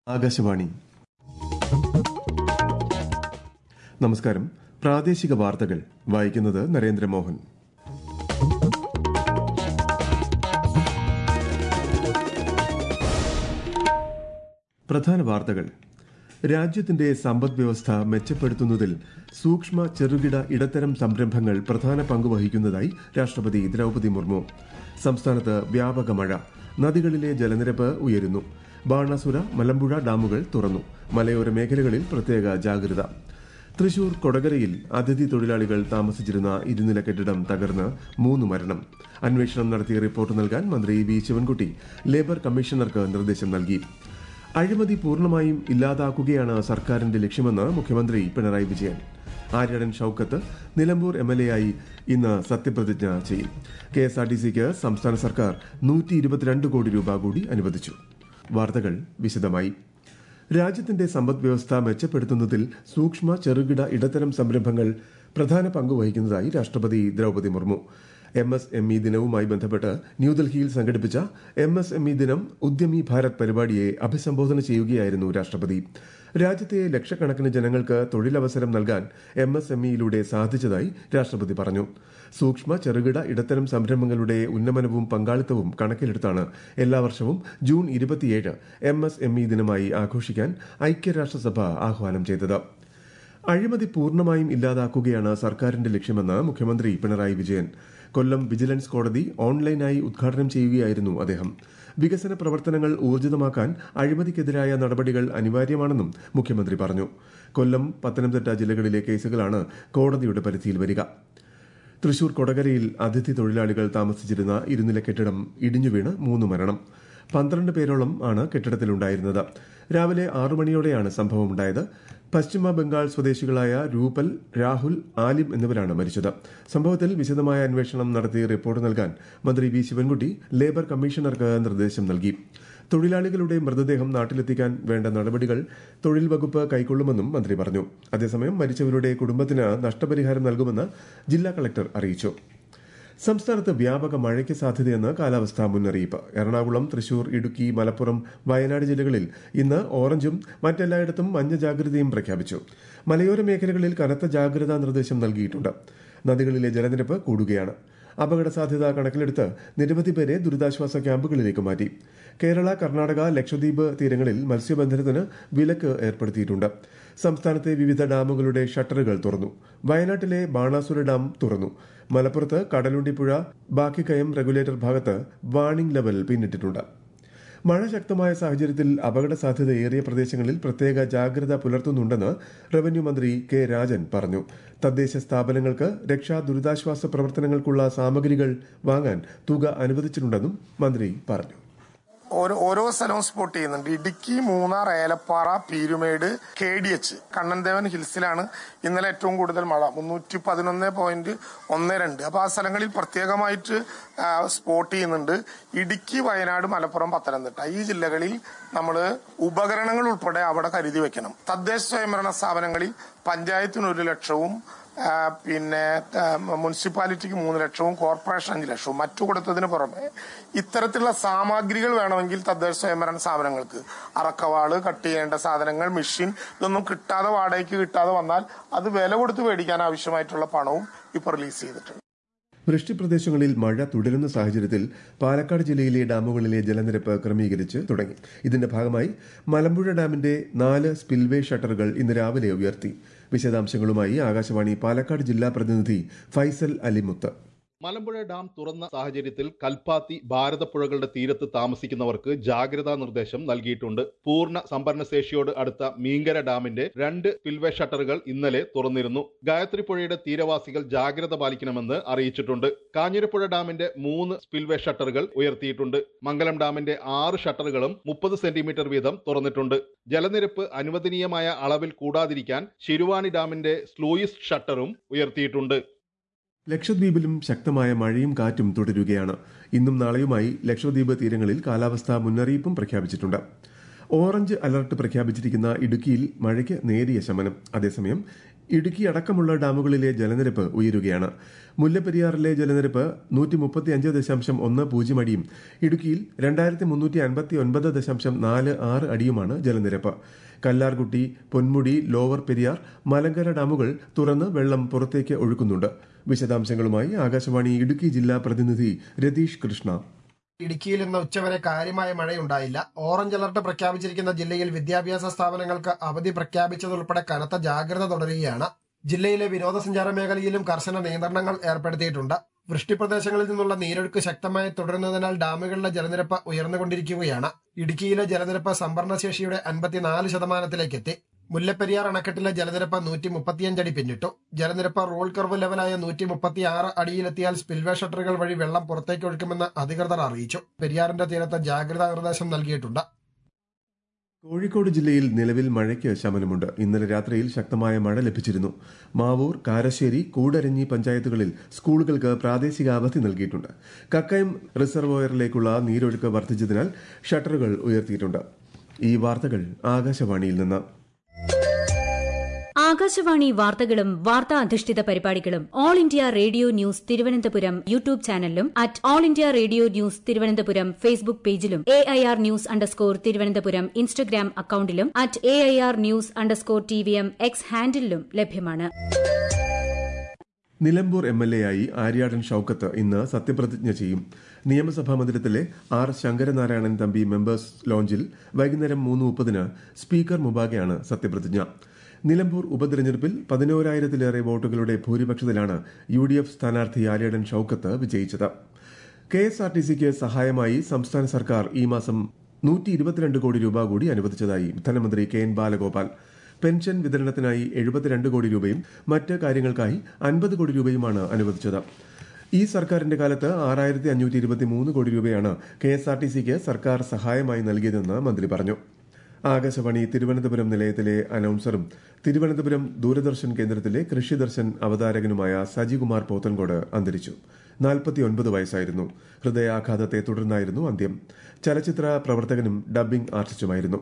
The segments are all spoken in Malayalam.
ആകാശവാണി നമസ്കാരം പ്രാദേശിക വാർത്തകൾ വായിക്കുന്നത് നരേന്ദ്രമോഹൻ പ്രധാന വാർത്തകൾ രാജ്യത്തിന്റെ സമ്പദ് വ്യവസ്ഥ മെച്ചപ്പെടുത്തുന്നതിൽ സൂക്ഷ്മ ചെറുകിട ഇടത്തരം സംരംഭങ്ങൾ പ്രധാന പങ്ക് വഹിക്കുന്നതായി രാഷ്ട്രപതി ദ്രൌപതി മുർമു സംസ്ഥാനത്ത് വ്യാപക മഴ നദികളിലെ ജലനിരപ്പ് ഉയരുന്നു ബാണാസുര മലമ്പുഴ ഡാമുകൾ തുറന്നു മലയോര മേഖലകളിൽ പ്രത്യേക ജാഗ്രത തൃശൂർ കൊടകരയിൽ അതിഥി തൊഴിലാളികൾ താമസിച്ചിരുന്ന ഇരുനില കെട്ടിടം തകർന്ന് മൂന്ന് മരണം അന്വേഷണം നടത്തി റിപ്പോർട്ട് നൽകാൻ മന്ത്രി വി ശിവൻകുട്ടി ലേബർ കമ്മീഷണർക്ക് നിർദ്ദേശം നൽകി അഴിമതി പൂർണ്ണമായും ഇല്ലാതാക്കുകയാണ് സർക്കാരിന്റെ ലക്ഷ്യമെന്ന് മുഖ്യമന്ത്രി Pinarayi Vijayan Aryadan Shoukath Nilambur M L A ആയി ഇന്ന് സത്യപ്രതിജ്ഞ ചെയ്യും കെ എസ് ആർ ടി സിക്ക് സംസ്ഥാന സർക്കാർ നൂറ്റി ഇരുപത്തിരണ്ട് കോടി രൂപ കൂടി അനുവദിച്ചു വാർത്തകൾ വിശദമായി രാജ്യത്തിന്റെ സമ്പദ് വ്യവസ്ഥ മെച്ചപ്പെടുത്തുന്നതിൽ സൂക്ഷ്മ ചെറുകിട ഇടത്തരം സംരംഭങ്ങൾ പ്രധാന പങ്ക് വഹിക്കുന്നതായി രാഷ്ട്രപതി Droupadi Murmu M S M E ദിനവുമായി ബന്ധപ്പെട്ട് ന്യൂഡൽഹിയിൽ സംഘടിപ്പിച്ച എം എസ് എം ഇ ദിനം ഉദ്യമി ഭാരത് പരിപാടിയെ അഭിസംബോധന ചെയ്യുകയായിരുന്നു രാഷ്ട്രപതി രാജ്യത്തെ ലക്ഷക്കണക്കിന് ജനങ്ങൾക്ക് തൊഴിലവസരം നൽകാൻ എം എസ് എം ഇയിലൂടെ സാധിച്ചതായി രാഷ്ട്രപതി പറഞ്ഞു സൂക്ഷ്മ ചെറുകിട ഇടത്തരം സംരംഭങ്ങളുടെ ഉന്നമനവും പങ്കാളിത്തവും കണക്കിലെടുത്താണ് എല്ലാ വർഷവും ജൂൺ ഇരുപത്തിയേഴ് എം എസ് എം ഇ ദിനമായി ആഘോഷിക്കാൻ ഐക്യരാഷ്ട്രസഭ ആഹ്വാനം ചെയ്തത് അഴിമതി പൂർണ്ണമായും ഇല്ലാതാക്കുകയാണ് സർക്കാരിന്റെ ലക്ഷ്യമെന്ന് മുഖ്യമന്ത്രി പിണറായി വിജയൻ കൊല്ലം വിജിലൻസ് കോടതി ഓൺലൈനായി ഉദ്ഘാടനം ചെയ്യുകയായിരുന്നു അദ്ദേഹം വികസന പ്രവർത്തനങ്ങൾ ഊർജിതമാക്കാൻ അഴിമതിക്കെതിരായ നടപടികൾ അനിവാര്യമാണെന്നും മുഖ്യമന്ത്രി പറഞ്ഞു കൊല്ലം പത്തനംതിട്ട ജില്ലകളിലെ കേസുകളാണ് കോടതിയുടെ പരിധിയിൽ വരിക തൃശൂർ കൊടകരയിൽ അതിഥി തൊഴിലാളികൾ താമസിച്ചിരുന്ന ഇരുനില കെട്ടിടം ഇടിഞ്ഞുവീണ് മൂന്ന് മരണം പന്ത്രണ്ട് പേരോളം ആണ് കെട്ടിടത്തിലുണ്ടായിരുന്നത് രാവിലെ ആറു മണിയോടെയാണ് സംഭവമുണ്ടായത് പശ്ചിമ ബംഗാൾ സ്വദേശികളായ രൂപൽ രാഹുൽ ആലിം എന്നിവരാണ് മരിച്ചത് സംഭവത്തിൽ വിശദമായ അന്വേഷണം നടത്തി റിപ്പോർട്ട് നൽകാൻ മന്ത്രി വി ശിവൻകുട്ടി ലേബർ കമ്മീഷണർക്ക് നിർദ്ദേശം നൽകി തൊഴിലാളികളുടെ മൃതദേഹം നാട്ടിലെത്തിക്കാൻ വേണ്ട നടപടികൾ തൊഴിൽ വകുപ്പ് കൈക്കൊള്ളുമെന്നും മന്ത്രി പറഞ്ഞു അതേസമയം മരിച്ചവരുടെ കുടുംബത്തിന് നഷ്ടപരിഹാരം നൽകുമെന്ന് ജില്ലാ കളക്ടർ അറിയിച്ചു സംസ്ഥാനത്ത് വ്യാപക മഴയ്ക്ക് സാധ്യതയെന്ന് കാലാവസ്ഥാ മുന്നറിയിപ്പ് എറണാകുളം തൃശൂർ ഇടുക്കി മലപ്പുറം വയനാട് ജില്ലകളിൽ ഇന്ന് ഓറഞ്ചും മറ്റെല്ലായിടത്തും മഞ്ഞ ജാഗ്രതയും പ്രഖ്യാപിച്ചു മലയോര മേഖലകളിൽ കനത്ത ജാഗ്രതാ നിർദ്ദേശം നൽകിയിട്ടുണ്ട് നദികളിലെ ജലനിരപ്പ് കൂടുകയാണ് അപകട സാധ്യത കണക്കിലെടുത്ത് നിരവധി പേരെ ദുരിതാശ്വാസ ക്യാമ്പുകളിലേക്ക് മാറ്റി കേരള കർണാടക ലക്ഷദ്വീപ് തീരങ്ങളിൽ മത്സ്യബന്ധനത്തിന് വിലക്ക് ഏർപ്പെടുത്തിയിട്ടുണ്ട് സംസ്ഥാനത്തെ വിവിധ ഡാമുകളുടെ ഷട്ടറുകൾ തുറന്നു വയനാട്ടിലെ ബാണാസുര ഡാം തുറന്നു മലപ്പുറത്ത് കടലുണ്ടിപ്പുഴ ബാക്കിക്കയം റെഗുലേറ്റർ ഭാഗത്ത് വാണിംഗ് ലെവൽ പിന്നിട്ടിട്ടുണ്ട് മഴ ശക്തമായ സാഹചര്യത്തിൽ അപകട സാധ്യത ഏറിയ പ്രദേശങ്ങളിൽ പ്രത്യേക ജാഗ്രത പുലർത്തുന്നുണ്ടെന്ന് റവന്യൂ മന്ത്രി കെ രാജൻ പറഞ്ഞു തദ്ദേശ സ്ഥാപനങ്ങൾക്ക് രക്ഷാ ദുരിതാശ്വാസ പ്രവർത്തനങ്ങൾക്കുള്ള സാമഗ്രികൾ വാങ്ങാൻ തുക അനുവദിച്ചിട്ടുണ്ടെന്നും മന്ത്രി പറഞ്ഞു ഓരോ ഓരോ സ്ഥലവും സ്പോട്ട് ചെയ്യുന്നുണ്ട് Idukki Munnar Elappara Peerumedu K D H Kannan Devan ഹിൽസിലാണ് ഇന്നലെ ഏറ്റവും കൂടുതൽ മഴ മുന്നൂറ്റി പതിനൊന്ന് പോയിന്റ് ഒന്ന് രണ്ട് അപ്പൊ ആ സ്ഥലങ്ങളിൽ പ്രത്യേകമായിട്ട് സ്പോട്ട് ചെയ്യുന്നുണ്ട് ഇടുക്കി വയനാട് മലപ്പുറം പത്തനംതിട്ട ഈ ജില്ലകളിൽ നമ്മൾ ഉപകരണങ്ങൾ ഉൾപ്പെടെ അവിടെ കരുതി വെക്കണം തദ്ദേശ സ്വയംഭരണ സ്ഥാപനങ്ങളിൽ പഞ്ചായത്തിന് ഒരു ലക്ഷവും പിന്നെ മുനിസിപ്പാലിറ്റിക്ക് മൂന്ന് ലക്ഷവും കോർപ്പറേഷൻ അഞ്ച് ലക്ഷവും മറ്റു കൊടുത്തതിന് പുറമെ ഇത്തരത്തിലുള്ള സാമഗ്രികൾ വേണമെങ്കിൽ തദ്ദേശ സ്വയംഭരണ സ്ഥാപനങ്ങൾക്ക് അറക്കവാള് കട്ട് ചെയ്യേണ്ട സാധനങ്ങൾ മെഷീൻ ഇതൊന്നും കിട്ടാതെ വാടകയ്ക്ക് കിട്ടാതെ വന്നാൽ അത് വില കൊടുത്ത് മേടിക്കാൻ ആവശ്യമായിട്ടുള്ള പണവും ഇപ്പോൾ റിലീസ് ചെയ്തിട്ടുണ്ട് വൃഷ്ടിപ്രദേശങ്ങളിൽ മഴ തുടരുന്ന സാഹചര്യത്തിൽ പാലക്കാട് ജില്ലയിലെ ഡാമുകളിലെ ജലനിരപ്പ് ക്രമീകരിച്ച് തുടങ്ങി ഇതിന്റെ ഭാഗമായി മലമ്പുഴ ഡാമിന്റെ നാല് സ്പിൽവേ ഷട്ടറുകൾ ഇന്ന് രാവിലെ ഉയർത്തി വിശദാംശങ്ങളുമായി ആകാശവാണി പാലക്കാട് ജില്ലാ പ്രതിനിധി ഫൈസൽ അലിമുത്ത് മലമ്പുഴ ഡാം തുറന്ന സാഹചര്യത്തിൽ കൽപ്പാത്തി ഭാരതപ്പുഴകളുടെ തീരത്ത് താമസിക്കുന്നവർക്ക് ജാഗ്രതാ നിർദ്ദേശം നൽകിയിട്ടുണ്ട് പൂർണ്ണ സംഭരണശേഷിയോട് അടുത്ത മീങ്കര ഡാമിന്റെ രണ്ട് സ്പിൽവേ ഷട്ടറുകൾ ഇന്നലെ തുറന്നിരുന്നു ഗായത്രി പുഴയുടെ തീരവാസികൾ ജാഗ്രത പാലിക്കണമെന്ന് അറിയിച്ചിട്ടുണ്ട് കാഞ്ഞിരപ്പുഴ ഡാമിന്റെ മൂന്ന് സ്പിൽവേ ഷട്ടറുകൾ ഉയർത്തിയിട്ടുണ്ട് മംഗലം ഡാമിന്റെ ആറ് ഷട്ടറുകളും മുപ്പത് സെന്റിമീറ്റർ വീതം തുറന്നിട്ടുണ്ട് ജലനിരപ്പ് അനുവദനീയമായ അളവിൽ കൂടാതിരിക്കാൻ ശിരുവാണി ഡാമിന്റെ സ്ലൂയിസ് ഷട്ടറും ഉയർത്തിയിട്ടുണ്ട് ലക്ഷദ്വീപിലും ശക്തമായ മഴയും കാറ്റും തുടരുകയാണ് ഇന്നും നാളെയുമായി ലക്ഷദ്വീപ് തീരങ്ങളിൽ കാലാവസ്ഥാ മുന്നറിയിപ്പും പ്രഖ്യാപിച്ചിട്ടുണ്ട് ഓറഞ്ച് അലർട്ട് പ്രഖ്യാപിച്ചിരിക്കുന്ന ഇടുക്കിയിൽ മഴയ്ക്ക് നേരിയ ശമനം അതേസമയം ഇടുക്കി അടക്കമുള്ള ഡാമുകളിലെ ജലനിരപ്പ് ഉയരുകയാണ് മുല്ലപ്പെരിയാറിലെ ജലനിരപ്പ് നൂറ്റി മുപ്പത്തി അഞ്ച് ദശാംശം ഒന്ന് പൂജ്യം അടിയും ഇടുക്കിയിൽ രണ്ടായിരത്തി മുന്നൂറ്റി അൻപത്തി ഒൻപത് ദശാംശം നാല് ആറ് അടിയുമാണ് ജലനിരപ്പ് കല്ലാർകുട്ടി പൊന്മുടി ലോവർ പെരിയാർ മലങ്കര ഡാമുകൾ തുറന്ന് വെള്ളം പുറത്തേക്ക് ഒഴുക്കുന്നുണ്ട് വിശദാംശങ്ങളുമായി ആകാശവാണി ഇടുക്കി ജില്ലാ പ്രതിനിധി രതീഷ് കൃഷ്ണ ഇടുക്കിയിൽ ഇന്ന് ഉച്ചവരെ കാര്യമായ മഴയുണ്ടായില്ല ഓറഞ്ച് അലർട്ട് പ്രഖ്യാപിച്ചിരിക്കുന്ന ജില്ലയിൽ വിദ്യാഭ്യാസ സ്ഥാപനങ്ങൾക്ക് അവധി പ്രഖ്യാപിച്ചതുൾപ്പെടെ കനത്ത ജാഗ്രത തുടരുകയാണ് ജില്ലയിലെ വിനോദസഞ്ചാര മേഖലയിലും കർശന നിയന്ത്രണങ്ങൾ ഏർപ്പെടുത്തിയിട്ടുണ്ട് വൃഷ്ടിപ്രദേശങ്ങളിൽ നിന്നുള്ള നീരൊഴുക്ക് ശക്തമായി തുടരുന്നതിനാൽ ഡാമുകളിലെ ജലനിരപ്പ് ഉയർന്നുകൊണ്ടിരിക്കുകയാണ് ഇടുക്കിയിലെ ജലനിരപ്പ് സംഭരണശേഷിയുടെ അൻപത്തിനാല് ശതമാനത്തിലേക്കെത്തി മുല്ലപ്പെരിയാർ അണക്കെട്ടിലെ ജലനിരപ്പ് നൂറ്റി മുപ്പത്തിയഞ്ചടി പിന്നിട്ടു ജലനിരപ്പ് റോൾ കർവ് ലെവലായ നൂറ്റി മുപ്പത്തിയാറ് അടിയിലെത്തിയാൽ സ്പിൽവേ ഷട്ടറുകൾ വഴി വെള്ളം പുറത്തേക്ക് ഒഴുക്കുമെന്ന് അധികൃതർ അറിയിച്ചു പെരിയാറിന്റെ തീരത്ത് ജാഗ്രതാ നിർദ്ദേശം നൽകിയിട്ടുണ്ട് കോഴിക്കോട് ജില്ലയിൽ നിലവിൽ മഴയ്ക്ക് ശമനമുണ്ട് ഇന്നലെ രാത്രിയിൽ ശക്തമായ മഴ ലഭിച്ചിരുന്നു മാവൂർ കാരശ്ശേരി കൂടരഞ്ഞി പഞ്ചായത്തുകളിൽ സ്കൂളുകൾക്ക് പ്രാദേശിക അവധി നൽകിയിട്ടുണ്ട് കക്കയം റിസർവോയറിലേക്കുള്ള നീരൊഴുക്ക് വർദ്ധിച്ചതിനാൽ ഷട്ടറുകൾ ഉയർത്തിയിട്ടുണ്ട് ഈ വാർത്തകൾ ആകാശവാണിയിൽ നിന്ന് ആകാശവാണി വാർത്തകളും വാർത്താ അധിഷ്ഠിത പരിപാടികളും all India radio news Thiruvananthapuram YouTube ചാനലിലും at all India radio news Thiruvananthapuram Facebook പേജിലും A I R news underscore Thiruvananthapuram Instagram അക്കൌണ്ടിലും at A I R news underscore T V M X ഹാൻഡിലും ലഭ്യമാണ് നിലമ്പൂർ എം എൽ എ ആയി ആര്യാടൻ ഷൌക്കത്ത് ഇന്ന് സത്യപ്രതിജ്ഞ ചെയ്യും നിയമസഭാ മന്ദിരത്തിലെ ആർ ശങ്കരനാരായണൻ തമ്പി മെമ്പേഴ്സ് ലോഞ്ചിൽ വൈകുന്നേരം മൂന്ന് മുപ്പതിന് സ്പീക്കർ മുമ്പാകെയാണ് സത്യപ്രതിജ്ഞ നിലമ്പൂർ ഉപതെരഞ്ഞെടുപ്പിൽ പതിനോരായിരത്തിലേറെ വോട്ടുകളുടെ ഭൂരിപക്ഷത്തിലാണ് യു ഡി എഫ് സ്ഥാനാർത്ഥി ആര്യാടൻ ഷൌക്കത്ത് വിജയിച്ചത് കെ എസ് ആർ ടി സിക്ക് സഹായമായി സംസ്ഥാന സർക്കാർ ഈ മാസം നൂറ്റി ഇരുപത്തിരണ്ട് കോടി രൂപ കൂടി അനുവദിച്ചതായി ധനമന്ത്രി കെ എൻ ബാലഗോപാൽ പെൻഷൻ വിതരണത്തിനായി എഴുപത്തിരണ്ട് കോടി രൂപയും മറ്റ് കാര്യങ്ങൾക്കായി അൻപത് കോടി രൂപയുമാണ് അനുവദിച്ചത് ഈ സർക്കാരിന്റെ കാലത്ത് ആറായിരത്തി അഞ്ഞൂറ്റി ഇരുപത്തി മൂന്ന് കോടി രൂപയാണ് കെ എസ് ആർ ടി സിക്ക് സർക്കാർ സഹായമായി നൽകിയതെന്ന് മന്ത്രി പറഞ്ഞു ആകാശവാണി തിരുവനന്തപുരം നിലയത്തിലെ അനൌൺസറും തിരുവനന്തപുരം ദൂരദർശൻ കേന്ദ്രത്തിലെ കൃഷിദർശൻ അവതാരകനുമായ സജികുമാർ പോത്തൻകോട് അന്തരിച്ചു നാൽപ്പത്തിയൊൻപത് വയസ്സായിരുന്നു ഹൃദയാഘാതത്തെ തുടർന്നായിരുന്നു അന്ത്യം ചലച്ചിത്ര പ്രവർത്തകനും ഡബ്ബിംഗ് ആർട്ടിസ്റ്റുമായിരുന്നു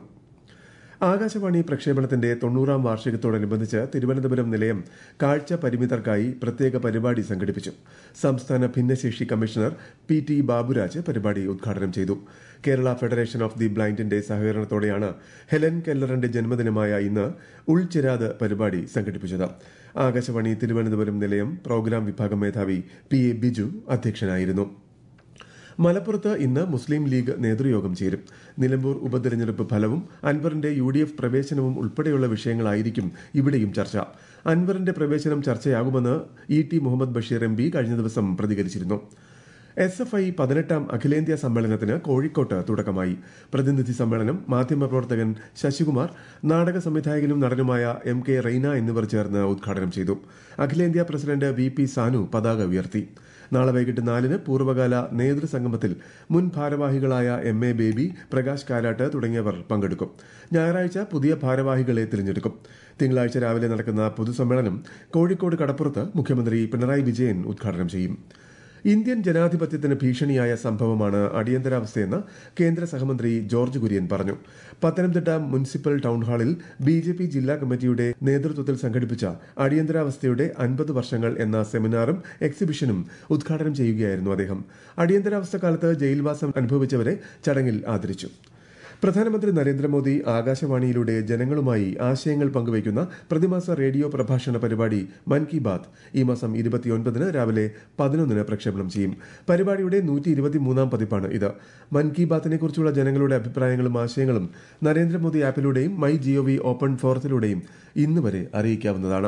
ആകാശവാണി പ്രക്ഷേപണത്തിന്റെ തൊണ്ണൂറാം വാർഷികത്തോടനുബന്ധിച്ച് തിരുവനന്തപുരം നിലയം കാഴ്ച പരിമിതർക്കായി പ്രത്യേക പരിപാടി സംഘടിപ്പിച്ചു സംസ്ഥാന ഭിന്നശേഷി കമ്മീഷണർ പി ടി ബാബുരാജ് പരിപാടി ഉദ്ഘാടനം ചെയ്തു കേരള ഫെഡറേഷൻ ഓഫ് ദി ബ്ലൈൻഡിന്റെ സഹകരണത്തോടെയാണ് ഹെലൻ കെല്ലറിന്റെ ജന്മദിനമായ ഇന്ന് ഉൾച്ചിരാത് പരിപാടി സംഘടിപ്പിച്ചത് ആകാശവാണി തിരുവനന്തപുരം നിലയം പ്രോഗ്രാം വിഭാഗം മേധാവി പി എ ബിജു അധ്യക്ഷനായിരുന്നു മലപ്പുറത്ത് ഇന്ന് മുസ്ലിം ലീഗ് നേതൃയോഗം ചേരും നിലമ്പൂർ ഉപതെരഞ്ഞെടുപ്പ് ഫലവും അൻവറിന്റെ യു ഡി എഫ് പ്രവേശനവും ഉൾപ്പെടെയുള്ള വിഷയങ്ങളായിരിക്കും ഇവിടെയും ചർച്ച അൻവറിന്റെ പ്രവേശനം ചർച്ചയാകുമെന്ന് E T Muhammad Basheer M P കഴിഞ്ഞ ദിവസം പ്രതികരിച്ചിരുന്നു എസ് എഫ് ഐ പതിനെട്ടാം അഖിലേന്ത്യാ സമ്മേളനത്തിന് കോഴിക്കോട്ട് തുടക്കമായി പ്രതിനിധി സമ്മേളനം മാധ്യമപ്രവർത്തകൻ ശശികുമാർ നാടക സംവിധായകനും നടനുമായ എം കെ റെയ്ന എന്നിവർ ചേർന്ന് ഉദ്ഘാടനം ചെയ്തു അഖിലേന്ത്യാ പ്രസിഡന്റ് വി പി സാനു പതാക ഉയർത്തി നാളെ വൈകിട്ട് നാലിന് പൂർവ്വകാല നേതൃസംഗമത്തിൽ മുൻ ഭാരവാഹികളായ എം എ ബേബി പ്രകാശ് കാരാട്ട് തുടങ്ങിയവർ പങ്കെടുക്കും ഞായറാഴ്ച പുതിയ ഭാരവാഹികളെ തിരഞ്ഞെടുക്കും തിങ്കളാഴ്ച രാവിലെ നടക്കുന്ന പൊതുസമ്മേളനം കോഴിക്കോട് കടപ്പുറത്ത് മുഖ്യമന്ത്രി പിണറായി വിജയൻ ഉദ്ഘാടനം ചെയ്യും ഇന്ത്യൻ ജനാധിപത്യത്തിന് ഭീഷണിയായ സംഭവമാണ് അടിയന്തരാവസ്ഥയെന്ന് കേന്ദ്ര സഹമന്ത്രി ജോർജ് കുര്യൻ പറഞ്ഞു പത്തനംതിട്ട മുനിസിപ്പൽ ടൌൺഹാളിൽ ബി ജെ പി ജില്ലാ കമ്മിറ്റിയുടെ നേതൃത്വത്തിൽ സംഘടിപ്പിച്ച അടിയന്തരാവസ്ഥയുടെ അൻപത് വർഷങ്ങൾ എന്ന സെമിനാറും എക്സിബിഷനും ഉദ്ഘാടനം ചെയ്യുകയായിരുന്നു അദ്ദേഹം അടിയന്തരാവസ്ഥ കാലത്ത് ജയിൽവാസം അനുഭവിച്ചവരെ ചടങ്ങിൽ ആദരിച്ചു പ്രധാനമന്ത്രി നരേന്ദ്രമോദി ആകാശവാണിയിലൂടെ ജനങ്ങളുമായി ആശയങ്ങൾ പങ്കുവയ്ക്കുന്ന പ്രതിമാസ റേഡിയോ പ്രഭാഷണ പരിപാടി മൻ കി ബാത് ഈ മാസം ഇരുപത്തിയൊൻപതിന് രാവിലെ പതിനൊന്നിന് പ്രക്ഷേപണം ചെയ്യും പരിപാടിയുടെ നൂറ്റി ഇരുപത്തിമൂന്നാം പതിപ്പാണ് ഇത് മൻ കി ബാത്തിനെ കുറിച്ചുള്ള ജനങ്ങളുടെ അഭിപ്രായങ്ങളും ആശയങ്ങളും നരേന്ദ്രമോദി ആപ്പിലൂടെയും മൈ ജിഒവി ഓപ്പൺ ഫോറത്തിലൂടെയും ഇന്ന് വരെ അറിയിക്കാവുന്നതാണ്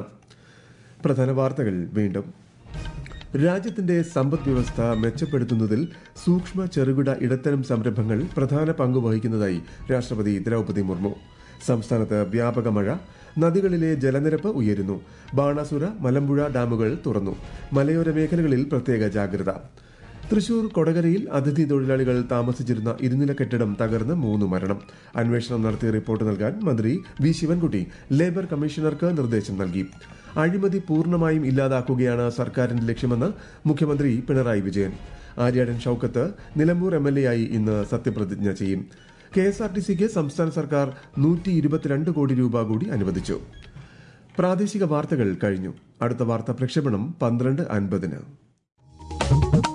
പ്രധാന വാർത്തകൾ വീണ്ടും രാജ്യത്തിന്റെ സമ്പദ് വ്യവസ്ഥ മെച്ചപ്പെടുത്തുന്നതിൽ സൂക്ഷ്മ ചെറുകിട ഇടത്തരം സംരംഭങ്ങൾ പ്രധാന പങ്ക് വഹിക്കുന്നതായി രാഷ്ട്രപതി ദ്രൌപതി മുർമു സംസ്ഥാനത്ത് വ്യാപക മഴ നദികളിലെ ജലനിരപ്പ് ഉയരുന്നു ബാണാസുര മലമ്പുഴ ഡാമുകൾ തുറന്നു മലയോര മേഖലകളിൽ പ്രത്യേക ജാഗ്രത തൃശൂർ കൊടകരയിൽ അതിഥി തൊഴിലാളികൾ താമസിച്ചിരുന്ന ഇരുനില കെട്ടിടം തകർന്ന് മൂന്ന് മരണം അന്വേഷണം നടത്തി റിപ്പോർട്ട് നൽകാൻ മന്ത്രി വി ശിവൻകുട്ടി ലേബർ കമ്മീഷണർക്ക് നിർദ്ദേശം നൽകി അഴിമതി പൂർണ്ണമായും ഇല്ലാതാക്കുകയാണ് സർക്കാരിന്റെ ലക്ഷ്യമെന്ന് മുഖ്യമന്ത്രി Pinarayi Vijayan Aryadan Shoukath Nilambur M L A ആയി ഇന്ന് സത്യപ്രതിജ്ഞ ചെയ്യും കെ എസ് ആർ ടി സിക്ക് സംസ്ഥാന സർക്കാർ നൂറ്റി ഇരുപത്തിരണ്ട് കോടി രൂപ കൂടി അനുവദിച്ചു പ്രാദേശിക വാർത്തകൾ കഴിഞ്ഞു അടുത്ത വാർത്താ പ്രക്ഷേപണം പന്ത്രണ്ട് അൻപതിന്